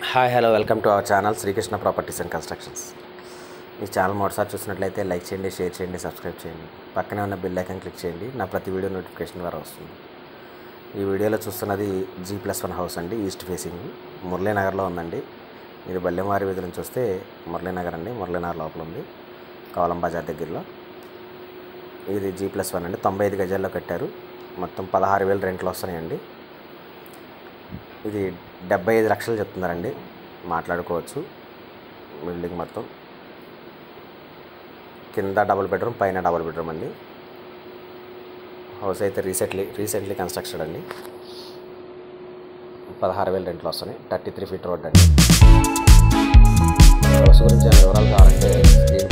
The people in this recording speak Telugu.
hi hello welcome to our channel Srikrishna properties and constructions ఈ ఛానల్ మొదటిసారి చూసినట్లయితే లైక్ చేయండి షేర్ చేయండి సబ్స్క్రైబ్ చేయండి పక్కనే ఉన్న బెల్ ఐకాన్ క్లిక్ చేయండి నా ప్రతి వీడియో నోటిఫికేషన్ ద్వారా వస్తుంది ఈ వీడియోలో చూస్తున్నది జీ ప్లస్ వన్ హౌస్ అండి ఈస్ట్ ఫేసింగ్ మురళీనగర్లో ఉందండి మీరు బల్లెమారి వీధి నుంచి వస్తే మురళీనగర్ అండి మురళీనగర్ లోపల ఉంది కవలం బజార్ దగ్గరలో ఇది జీ ప్లస్ వన్ అండి తొంభై ఐదు గజాల్లో కట్టారు మొత్తం పదహారు వేలు రెంట్లు వస్తున్నాయండి ఇది డెబ్బై ఐదు లక్షలు చెప్తున్నారండి మాట్లాడుకోవచ్చు బిల్డింగ్ మొత్తం కింద డబుల్ బెడ్రూమ్ పైన డబుల్ బెడ్రూమ్ అండి హౌస్ అయితే రీసెంట్లీ రీసెంట్లీ కన్స్ట్రక్షన్ అండి పదహారు వేలు రెంట్లు వస్తున్నాయి థర్టీ త్రీ ఫీట్ రోడ్ అండి హౌస్ గురించి ఏమైనా వివరాలు కావాలంటే స్క్రీన్